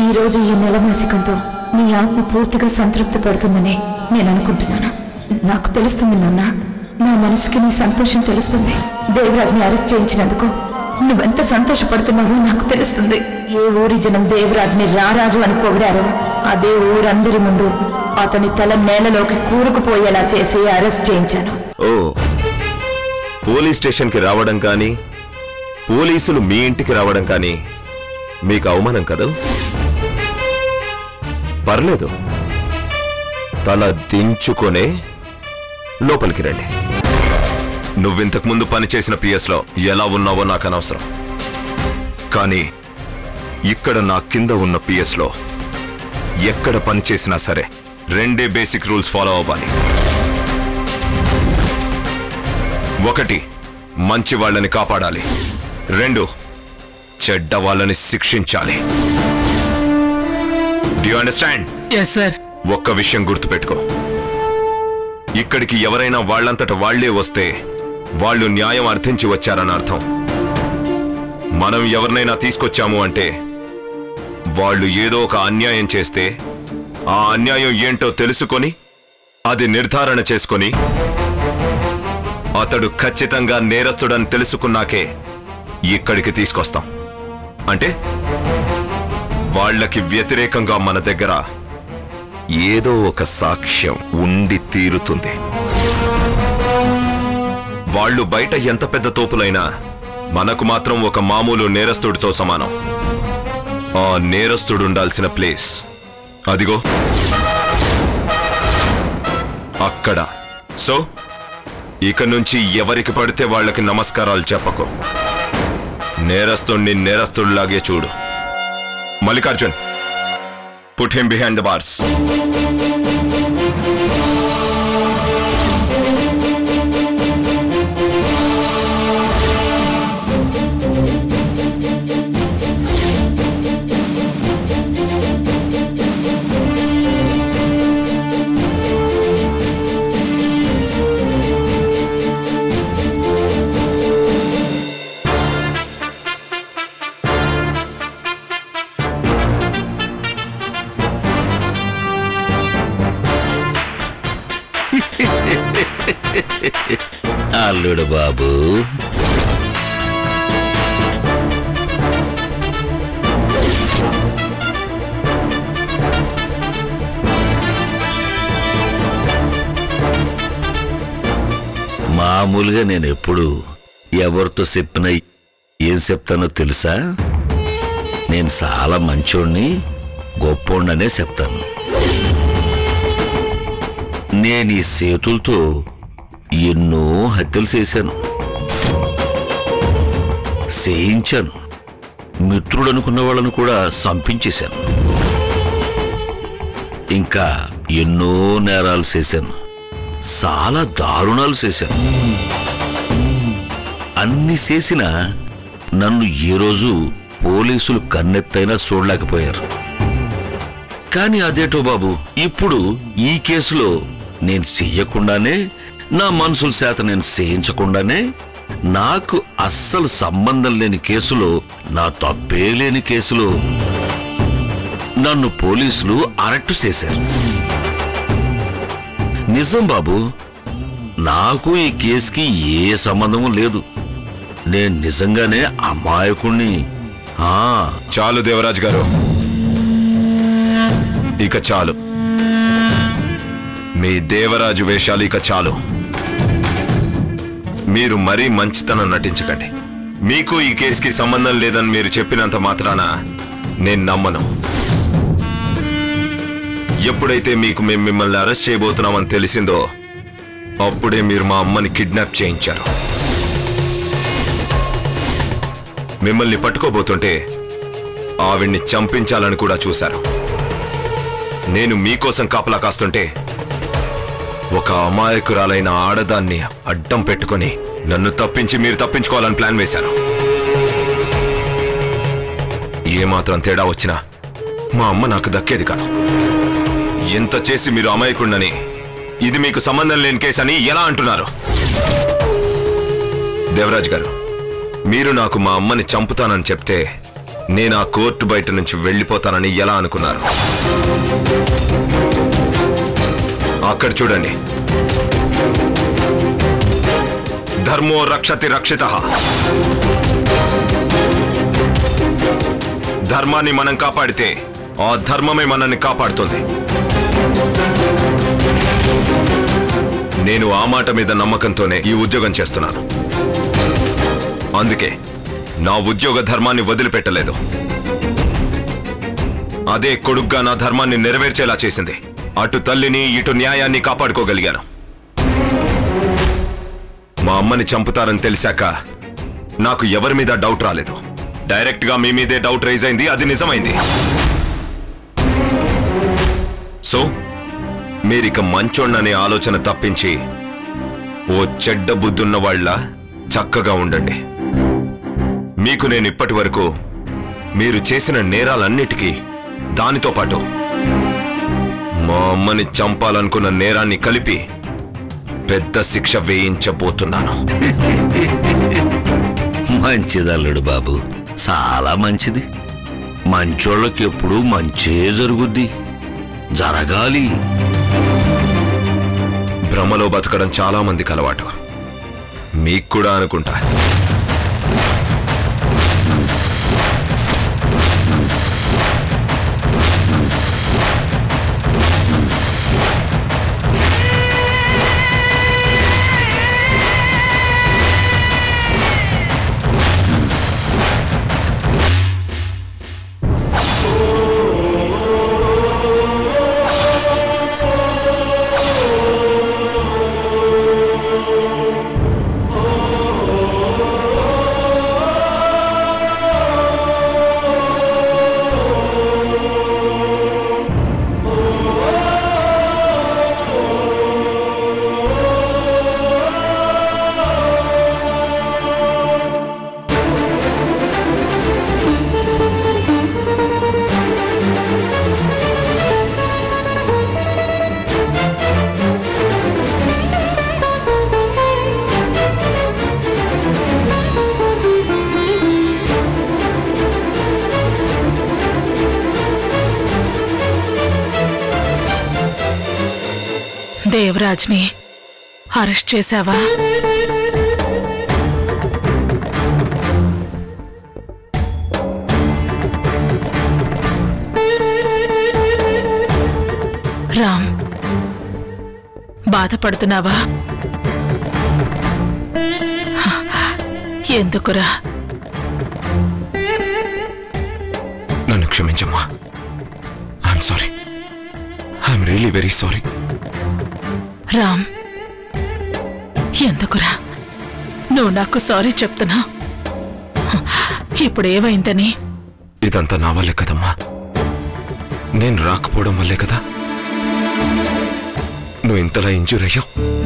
ఈ రోజు ఈ నెల మాసికంతో నీ ఆత్మ పూర్తిగా సంతృప్తి పడుతుందని నేను అనుకుంటున్నాను నాకు తెలుస్తుంది నాన్న నా మనసుకి నీ సంతోషం తెలుస్తుంది దేవరాజ్ని అరెస్ట్ చేయించినందుకు నువ్వెంత సంతోషపడుతున్నావో నాకు తెలుస్తుంది ఏ ఊరి జనం దేవరాజ్ని రారాజు అని పొగిడారో అదే ఊరందరి ముందు అతని తల నేలలోకి కూరుకుపోయేలా చేసి అరెస్ట్ చేయించాను ఓ పోలీస్ స్టేషన్కి రావడం కానీ పోలీసులు మీ ఇంటికి రావడం కానీ మీకు అవమానం కదా పర్లేదు తల దించుకొనే లోపలికి రండి నువ్వింతకు ముందు పనిచేసిన పిఎస్లో ఎలా ఉన్నావో నాకు అనవసరం కానీ ఇక్కడ నా కింద ఉన్న పిఎస్లో ఎక్కడ పనిచేసినా సరే రెండే బేసిక్ రూల్స్ ఫాలో అవ్వాలి ఒకటి మంచి వాళ్ళని కాపాడాలి రెండు చెడ్డ వాళ్ళని శిక్షించాలి డు అండర్స్టాండ్ ఎస్ సార్ ఒక్క విషయం గుర్తుపెట్టుకో ఇక్కడికి ఎవరైనా వాళ్ళంతట వాళ్లే వస్తే వాళ్ళు న్యాయం అర్థించి వచ్చారని అర్థం మనం ఎవరినైనా తీసుకొచ్చాము అంటే వాళ్ళు ఏదో ఒక అన్యాయం చేస్తే ఆ అన్యాయం ఏంటో తెలుసుకొని అది నిర్ధారణ చేసుకొని అతడు ఖచ్చితంగా నేరస్తుడని తెలుసుకున్నాకే ఇక్కడికి తీసుకొస్తాం అంటే వాళ్ళకి వ్యతిరేకంగా మన దగ్గర ఏదో ఒక సాక్ష్యం ఉండి తీరుతుంది వాళ్ళు బయట ఎంత పెద్ద తోపులైనా మనకు మాత్రం ఒక మామూలు నేరస్తుడితో సమానం ఆ నేరస్తుడు ఉండాల్సిన ప్లేస్ అదిగో అక్కడ సో ఇక నుంచి ఎవరికి పడితే వాళ్ళకి నమస్కారాలు చెప్పకు నేరస్తుణ్ణి నేరస్తుడిలాగే చూడు Mallikarjun put him behind the bars అల్లుడు బాబు మామూలుగా నేను ఎప్పుడు ఎవరితో చెప్పినా ఏం చెప్తానో తెలుసా నేను చాలా మంచోడిని గొప్పోడిననే చెప్తాను నేను ఈ చేతులతో ఎన్నో హత్యలు చేశాను చేయించాను మిత్రుడు అనుకున్న వాళ్ళను కూడా సంపించేశాను ఇంకా ఎన్నో నేరాలు చేశాను చాలా దారుణాలు చేశాను అన్ని చేసినా నన్ను ఏ రోజు పోలీసులు కన్నెత్తైనా చూడలేకపోయారు కానీ అదేటో బాబు ఇప్పుడు ఈ కేసులో నేను చెయ్యకుండానే నా మనుషుల చేత నేను చేయించకుండానే నాకు అస్సలు సంబంధం లేని కేసులో నా తప్పే లేని కేసులో నన్ను పోలీసులు అరెస్టు చేశారు నిజం బాబు నాకు ఈ కేసుకి ఏ సంబంధము లేదు నేను నిజంగానే అమాయకుణ్ణి ఆ చాలు దేవరాజ్ గారు ఇక చాలు మీ దేవరాజు వేషాలు ఇక చాలు మీరు మరీ మంచితనం నటించకండి మీకు ఈ కేసుకి సంబంధం లేదని మీరు చెప్పినంత మాత్రాన నేను నమ్మను ఎప్పుడైతే మీకు మేము మిమ్మల్ని అరెస్ట్ చేయబోతున్నామని తెలిసిందో అప్పుడే మీరు మా అమ్మని కిడ్నాప్ చేయించారు మిమ్మల్ని పట్టుకోబోతుంటే ఆవిడ్ని చంపించాలని కూడా చూశారు నేను మీకోసం కాపలా కాస్తుంటే ఒక అమాయకురాలైన ఆడదాన్ని అడ్డం పెట్టుకొని నన్ను తప్పించి మీరు తప్పించుకోవాలని ప్లాన్ వేశారు ఏమాత్రం తేడా వచ్చినా మా అమ్మ నాకు దక్కేది కాదు ఎంత చేసి మీరు అమాయకుండని ఇది మీకు సంబంధం లేని కేసు అని ఎలా అంటున్నారు దేవరాజ్ గారు మీరు నాకు మా అమ్మని చంపుతానని చెప్తే నేను ఆ కోర్టు బయట నుంచి వెళ్ళిపోతానని ఎలా అనుకున్నారు అక్కడ చూడండి ధర్మో రక్షతి రక్షిత ధర్మాన్ని మనం కాపాడితే ఆ ధర్మమే మనల్ని కాపాడుతుంది నేను ఆ మాట మీద నమ్మకంతోనే ఈ ఉద్యోగం చేస్తున్నాను అందుకే నా ఉద్యోగ ధర్మాన్ని వదిలిపెట్టలేదు అదే కొడుగ్గా నా ధర్మాన్ని నెరవేర్చేలా చేసింది అటు తల్లిని ఇటు న్యాయాన్ని కాపాడుకోగలిగాను మా అమ్మని చంపుతారని తెలిసాక నాకు ఎవరి మీద డౌట్ రాలేదు డైరెక్ట్ గా మీ మీదే డౌట్ రైజ్ అయింది అది నిజమైంది సో మీరిక మంచోణ్ణనే ఆలోచన తప్పించి ఓ చెడ్డ బుద్ధున్న వాళ్ళ చక్కగా ఉండండి మీకు నేను ఇప్పటి వరకు మీరు చేసిన నేరాలన్నిటికీ దానితో పాటు మా అమ్మని చంపాలనుకున్న నేరాన్ని కలిపి పెద్ద శిక్ష వేయించబోతున్నాను మంచిదల్లుడు బాబు చాలా మంచిది మంచోళ్ళకి ఎప్పుడు మంచే జరుగుద్ది జరగాలి భ్రమలో బతకడం చాలా మందికి అలవాటు మీకు కూడా అనుకుంటా దేవరాజ్ని అరెస్ట్ చేశావా రామ్ బాధపడుతున్నావా ఎందుకురా నన్ను క్షమించమ్మా I'm sorry I'm really very sorry Ram ఎందుకురా నువ్వు నాకు సారీ చెప్తున్నా ఇప్పుడు ఏమైందని ఇదంతా నా వల్లే కదమ్మా నేను రాకపోవడం వల్లే కదా నువ్వు ఇంతలా ఇంజూర్ అయ్యావు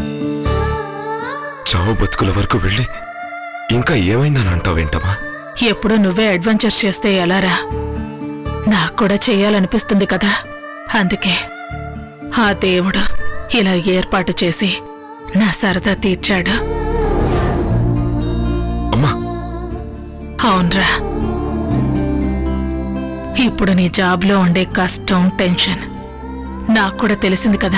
చావు బతుకుల వరకు వెళ్ళి ఇంకా ఏమైందని అంటావేంటమ్మా ఎప్పుడు నువ్వే అడ్వెంచర్స్ చేస్తే ఎలారా నాకు కూడా చేయాలనిపిస్తుంది కదా అందుకే ఆ దేవుడు ఇలా ఏర్పాటు చేసి నా సరదా తీర్చాడు అమ్మా అవునరా ఇప్పుడు నీ జాబ్లో ఉండే కష్టం టెన్షన్ నాకు కూడా తెలిసింది కదా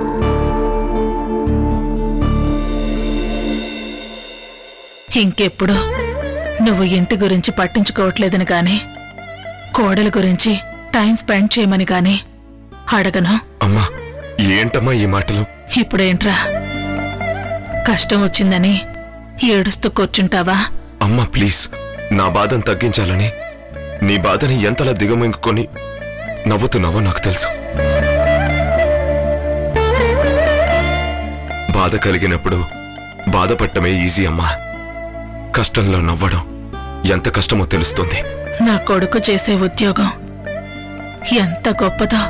ఇంకెప్పుడు నువ్వు ఇంటి గురించి పట్టించుకోవట్లేదని గాని కోడల గురించి టైం స్పెండ్ చేయమని గాని అడగను అమ్మా ఏంటమ్మా ఈ మాటలు ఇప్పుడేంట్రా కష్టం వచ్చిందని ఏడుస్తూ కూర్చుంటావా అమ్మా ప్లీజ్ నా బాధను తగ్గించాలని నీ బాధని ఎంతలా దిగమింగుకొని నవ్వుతున్నావో నాకు తెలుసు బాధ కలిగినప్పుడు బాధపడటమే ఈజీ అమ్మా కష్టంలో నవ్వడం ఎంత కష్టమో తెలుస్తుంది నా కొడుకు చేసే ఉద్యోగం ఎంత గొప్పదో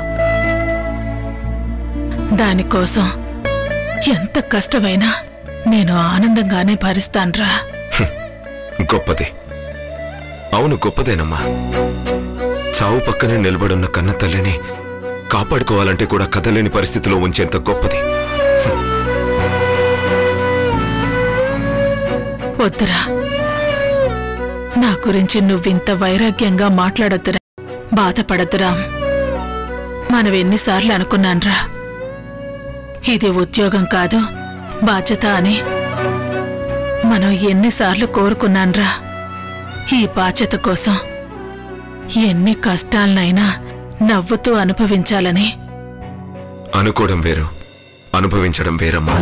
దానికోసం ఎంత కష్టమైనా నేను ఆనందంగానే భరిస్తాన్రా గొప్పదే అవును గొప్పదేనమ్మా చావు పక్కనే నిలబడున్న కన్న తల్లిని కాపాడుకోవాలంటే కూడా కదలేని పరిస్థితిలో ఉంచేంత గొప్పది వద్దురా నా గురించి నువ్వింత వైరాగ్యంగా మాట్లాడొద్దురా బాధపడద్దురా మనం ఎన్నిసార్లు అనుకున్నాన్రా ఇది ఉద్యోగం కాదు బాధ్యత అని మనం ఎన్నిసార్లు కోరుకున్నాన్రా ఈ బాధ్యత కోసం ఎన్ని కష్టాలనైనా నవ్వుతూ అనుభవించాలని అనుకోవడం వేరు అనుభవించడం వేరమ్మా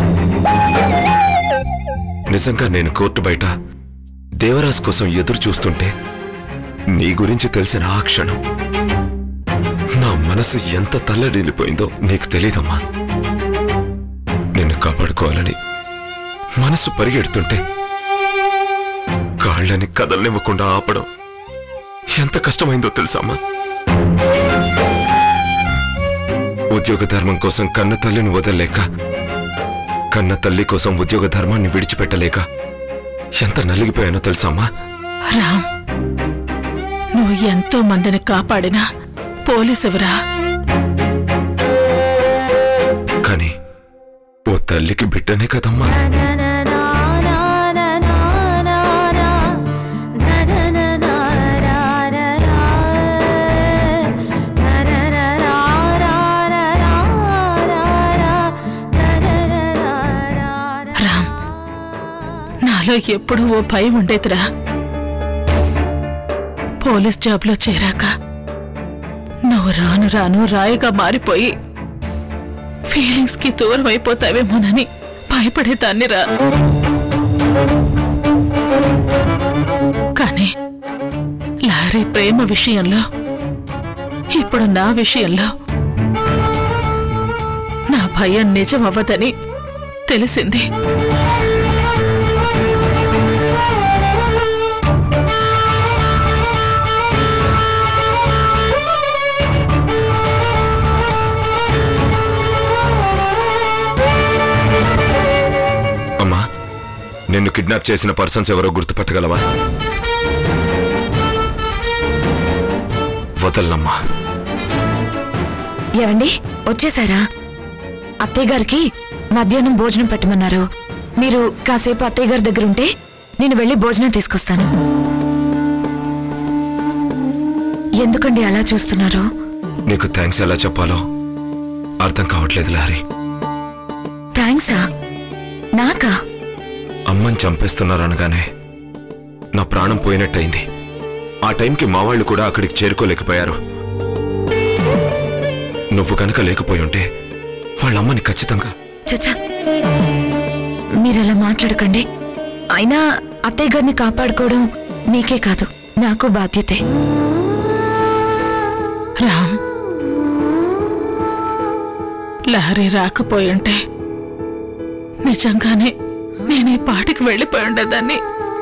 నిజంగా నేను కోర్టు బయట దేవరాజ్ కోసం ఎదురు చూస్తుంటే నీ గురించి తెలిసిన ఆ క్షణం నా మనసు ఎంత తల్లడిల్లిపోయిందో నీకు తెలీదమ్మా నిన్ను కాపాడుకోవాలని మనసు పరిగెడుతుంటే కాళ్ళని కదలనివ్వకుండా ఆపడం ఎంత కష్టమైందో తెలుసమ్మా ఉద్యోగ ధర్మం కోసం కన్న తల్లిని వదలలేక కన్న తల్లి కోసం ఉద్యోగ ధర్మాన్ని విడిచిపెట్టలేక ఎంత నలిగిపోయానో తెలుసమ్మా రామ్ నువ్వు ఎంతో మందిని కాపాడినా పోలీసువరా కానీ ఓ తల్లికి బిడ్డనే కదమ్మా రామ్ నాలో ఎప్పుడూ ఓ భయం ఉండేదిరా పోలీస్ జాబ్లో చేరాక నువ్వు రాను రాను రాయిగా మారిపోయి ఫీలింగ్స్ కి దూరం అయిపోతావేమోనని భయపడేదాన్ని రా కానీ లారీ ప్రేమ విషయంలో ఇప్పుడు నా విషయంలో నా భయం నిజం అవ్వదని తెలిసింది అమ్మా నిన్ను కిడ్నాప్ చేసిన పర్సన్స్ ఎవరో గుర్తుపట్టగలవా వదలనమ్మా ఏమండి వచ్చేసారా అత్తయ్య గారికి మధ్యాహ్నం భోజనం పెట్టమన్నారు మీరు కాసేపు అత్తయ్య గారి దగ్గర ఉంటే నేను వెళ్ళి భోజనం తీసుకొస్తాను ఎందుకండి అలా చూస్తున్నారు నీకు థ్యాంక్స్ ఎలా చెప్పాలో అర్థం కావట్లేదు లారీ థ్యాంక్సా నాకా అమ్మని చంపేస్తున్నారనగానే నా ప్రాణం పోయినట్టయింది ఆ టైంకి మా వాళ్ళు కూడా అక్కడికి చేరుకోలేకపోయారు నువ్వు కనుక లేకపోయి ఉంటే వాళ్ళ అమ్మని ఖచ్చితంగా చచ్చా మీరలా మాట్లాడకండి అయినా అత్తయ్య గారిని కాపాడుకోవడం మీకే కాదు నాకు బాధ్యతే రామ్ లారీ రాకపోయుంటే నిజంగానే నేను ఈ పాటికి వెళ్ళిపోయి ఉండేదాన్ని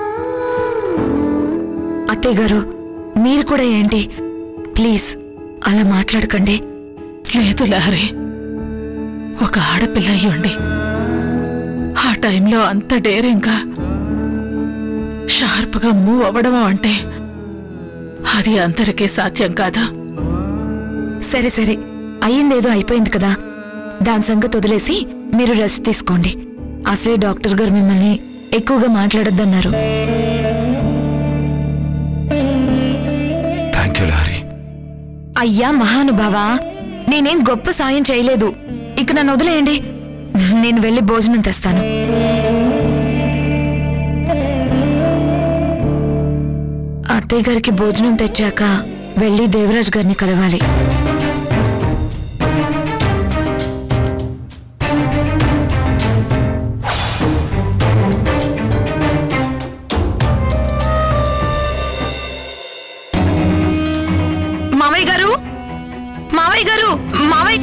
అత్తయ్య గారు మీరు కూడా ఏంటి ప్లీజ్ అలా మాట్లాడకండి లేదు లారీ ఒక ఆడపిల్ల అయ్యుండి ఆ టైంలో అంత డేరింగ్గా షార్ప్గా మూవ్ అవ్వడం అంటే అది అందరికీ సాధ్యం కాదు సరే సరే అయ్యిందేదో అయిపోయింది కదా దాని సంగతి వదిలేసి మీరు రెస్ట్ తీసుకోండి అసలే డాక్టర్ గారు మిమ్మల్ని ఎక్కువగా మాట్లాడొద్దన్నారు థ్యాంక్ యూ లారీ అయ్యా మహానుభావా నేనేం గొప్ప సాయం చేయలేదు ఇక నన్ను వదిలేయండి నేను వెళ్ళి భోజనం తెస్తాను అత్తయ్య గారికి భోజనం తెచ్చాక వెళ్ళి దేవరాజ్ గారిని కలవాలి మావయ్య గారు మావయ్య గారు మావయ్య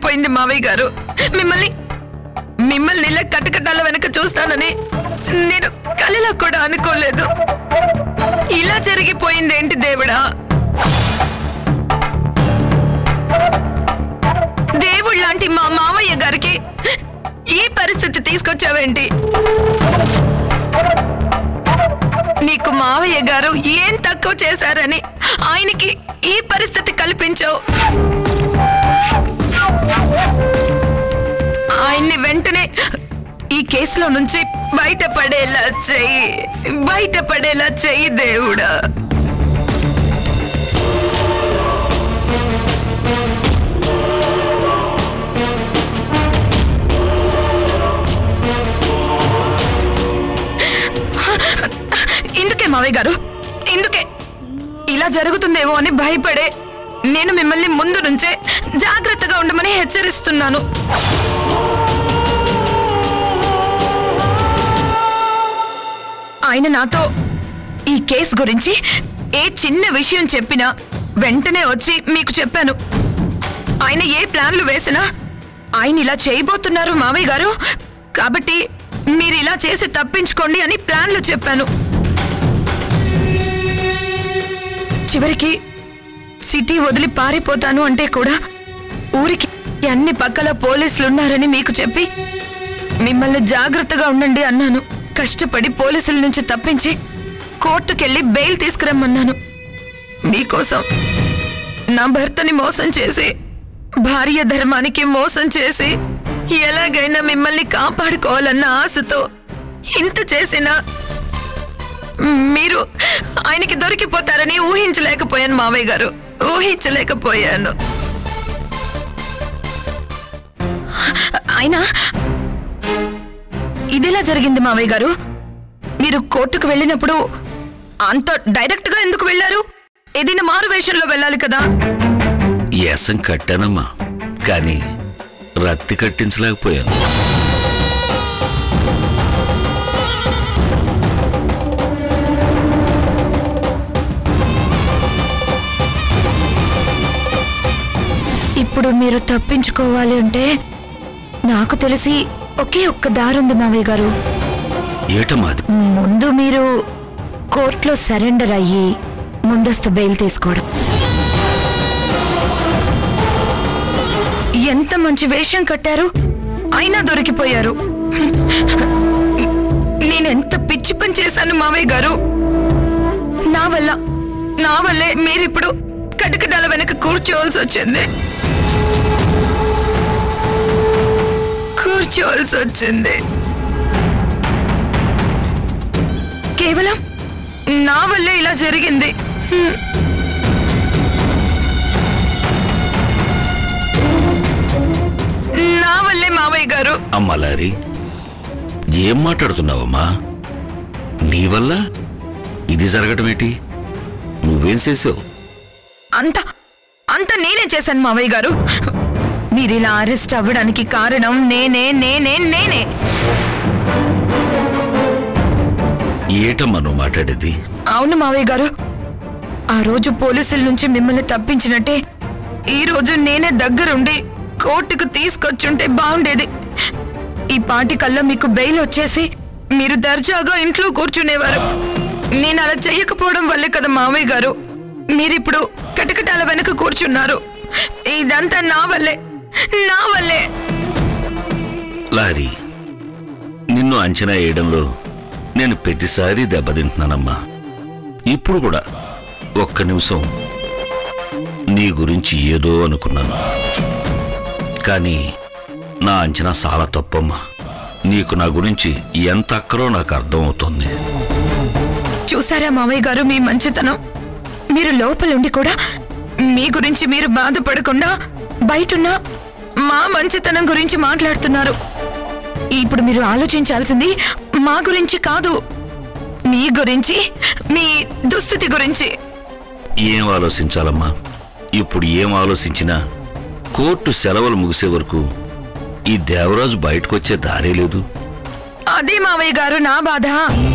జరిగిపోయింది మావయ్య గారు మిమ్మల్ని మిమ్మల్ని ఇలా కటకటాల వెనక చూస్తానని నేను కలలో కూడా అనుకోలేదు ఇలా జరిగిపోయింది ఏంటి దేవుడా దేవుడు లాంటి మా మావయ్య గారికి ఈ పరిస్థితి తీసుకొచ్చావేంటి నీకు మావయ్య గారు ఏం తక్కువ చేశారని ఆయనకి ఈ పరిస్థితి కల్పించావు ఆయన్ని వెంటనే ఈ కేసులో నుంచి బయటపడేలా చెయ్యి బయటపడేలా చెయ్యి దేవుడా ఇందుకే మావయ్య గారు ఇందుకే ఇలా జరుగుతుందేమో అని భయపడే నేను మిమ్మల్ని ముందు నుంచే జాగ్రత్తగా ఉండమని హెచ్చరిస్తున్నాను ఆయన నాతో ఈ కేసు గురించి ఏ చిన్న విషయం చెప్పినా వెంటనే వచ్చి మీకు చెప్పాను ఆయన ఏ ప్లాన్లు వేసినా ఆయన ఇలా చేయబోతున్నారు మావయ్య గారు కాబట్టి మీరు ఇలా చేసి తప్పించుకోండి అని ప్లాన్లు చెప్పాను చివరికి సిటీ వదిలి పారిపోతాను అంటే కూడా ఊరికి అన్ని పక్కల పోలీసులున్నారని మీకు చెప్పి మిమ్మల్ని జాగ్రత్తగా ఉండండి అన్నాను కష్టపడి పోలీసుల నుంచి తప్పించి కోర్టుకెళ్ళి బెయిల్ తీసుకురమ్మన్నాను మీకోసం నా భర్తని మోసం చేసి భార్య ధర్మానికి మోసం చేసి ఎలాగైనా మిమ్మల్ని కాపాడుకోవాలన్న ఆశతో ఇంత చేసినా మీరు ఆయనకి దొరికిపోతారని ఊహించలేకపోయాను మావయ్య గారు ఊహించలేకపోయాను అయినా ఇదిలా జరిగింది మావయ్య గారు మీరు కోర్టుకు వెళ్ళినప్పుడు అంత డైరెక్ట్ గా ఎందుకు వెళ్ళారు ఏదైనా మారు వేషంలో వెళ్ళాలి కదా ఏసం కట్టానమ్మా కానీ రత్తి కట్టించలేకపోయాను ఇప్పుడు మీరు తప్పించుకోవాలి అంటే నాకు తెలిసి ఒకే ఒక్క దారుంది మావయ్య గారు ఏటమ్మా అది ముందు మీరు కోర్టులో సరెండర్ అయ్యి ముందస్తు బెయిల్ తీసుకోవడం ఎంత మంచి వేషం కట్టారు అయినా దొరికిపోయారు నేనెంత పిచ్చి పని చేశాను మావయ్య గారు నా వల్ల నా వల్లే మీరిప్పుడు కటకటాల వెనక కూర్చోవలసి వచ్చింది కూర్చోవలసి వచ్చింది కేవలం నా వల్లే ఇలా జరిగింది హ్మ్. నా వల్లే మావయ్య గారు అమ్మా లారీ ఏం మాట్లాడుతున్నావమ్మా నీ వల్ల ఇది జరగటం ఏంటి నువ్వేం చేసావు అంత అంత నేనే చేశాను మావయ్య గారు మీరు ఇలా అరెస్ట్ అవ్వడానికి కారణం నేనే నేనే నేనే ఏటమ్మా నువ్వు మాట్లాడేది అవును మావయ్య గారు ఆ రోజు పోలీసుల నుంచి మిమ్మల్ని తప్పించినట్టే ఈ రోజు నేనే దగ్గరుండి కోర్టుకు తీసుకొచ్చుంటే బాగుండేది ఈ పాటి కల్లా మీకు బెయిల్ వచ్చేసి మీరు దర్జాగా ఇంట్లో కూర్చునేవారు నేను అలా చెయ్యకపోవడం వల్లే కదా మావయ్య గారు మీరిప్పుడు కటకటాల వెనక కూర్చున్నారు ఇదంతా నా వల్లే నా వల్లే లారీ నిన్ను అంచనా వేయడంలో నేను ప్రతిసారి దెబ్బతింటున్నానమ్మా ఇప్పుడు కూడా ఒక్క నిమిషం నీ గురించి ఏదో అనుకున్నాను కానీ నా అంచనా చాలా తప్పమ్మా నీకు నా గురించి ఎంత అక్కరో నాకు అర్థమవుతుంది చూసారా మావయ్య గారు మీ మంచితనం మీరు లోపలుండి కూడా మీ గురించి మీరు బాధపడకుండా బయటున్న మా మంచితనం గురించి మాట్లాడుతున్నారు ఇప్పుడు మీరు ఆలోచించాల్సింది మా గురించి కాదు మీ గురించి మీ దుస్థితి గురించి ఏం ఆలోచించాలమ్మా ఇప్పుడు ఏం ఆలోచించినా కోర్టు సెలవులు ముగిసే వరకు ఈ దేవరాజు బయటకొచ్చే దారే లేదు అదే మావయ్య గారు నా బాధ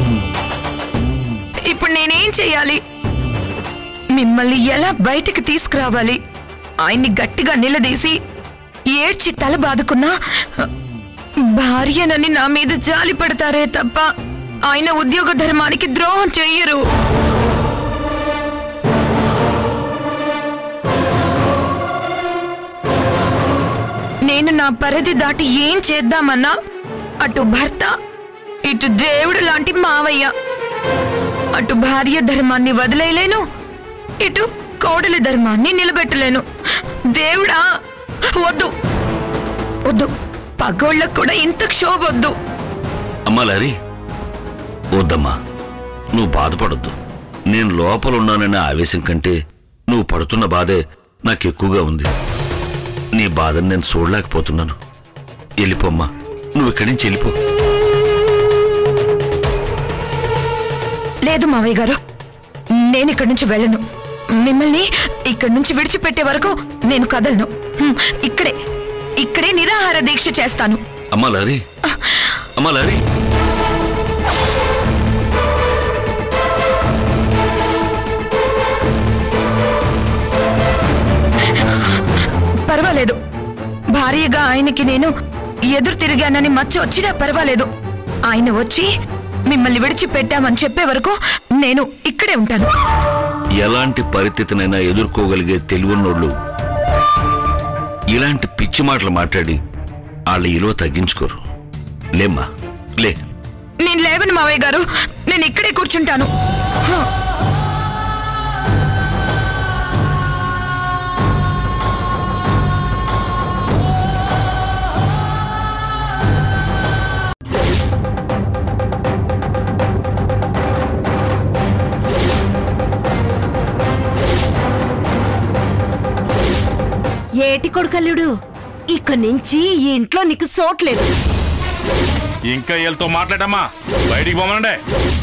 ఇప్పుడు నేనేం చెయ్యాలి మిమ్మల్ని ఎలా బయటికి తీసుకురావాలి ఆయన్ని గట్టిగా నిలదీసి ఏడ్చి తల బాదుకున్నా భార్యనని నా మీద జాలి పడతారే తప్ప ఆయన ఉద్యోగ ధర్మానికి ద్రోహం చెయ్యరు నేను నా పరిధి దాటి ఏం చేద్దామన్నా అటు భర్త ఇటు దేవుడు లాంటి మావయ్య అటు భార్య ధర్మాన్ని వదిలేయలేను ఇటు కోడలి ధర్మాన్ని నిలబెట్టలేను దేవుడా వద్దు వద్దు పగోళ్ళకు కూడా ఇంత క్షోభొద్దు అమ్మా లారీ వద్దమ్మా నువ్వు బాధపడొద్దు నేను లోపల ఉన్నాననే ఆవేశం కంటే నువ్వు పడుతున్న బాధే నాకు ఎక్కువగా ఉంది నీ బాధను నేను చూడలేకపోతున్నాను వెళ్ళిపోమ్మా నువ్వు ఇక్కడి నుంచి వెళ్ళిపో లేదు మావయ్య గారు నేను ఇక్కడి నుంచి వెళ్ళను మిమ్మల్ని ఇక్కడి నుంచి విడిచిపెట్టే వరకు నేను కదలను హ్మ్, ఇక్కడే ఇక్కడే నిరాహార దీక్ష చేస్తాను అమ్మా లారీ అమ్మా లారీ పర్వాలేదు భార్యగా ఆయనకి నేను ఎదురు తిరిగానని మచ్చ వచ్చినా పర్వాలేదు ఆయన వచ్చి మిమ్మల్ని విడిచిపెట్టామని చెప్పే వరకు నేను ఇక్కడే ఉంటాను ఎలాంటి పరిస్థితినైనా ఎదుర్కోగలిగే తెలివన్నోళ్ళు ఇలాంటి పిచ్చి మాటలు మాట్లాడి వాళ్ళ ఇలువ తగ్గించుకోరు లేమ్మా లే నేను లేవను మావయ్య గారు నేను ఇక్కడే కూర్చుంటాను హ. ఏటి కొడుకల్లుడు ఇక నుంచి ఈ ఇంట్లో నీకు సోట్లేదు ఇంకా వీళ్ళతో మాట్లాడమ్మా బయటికి పోమనండి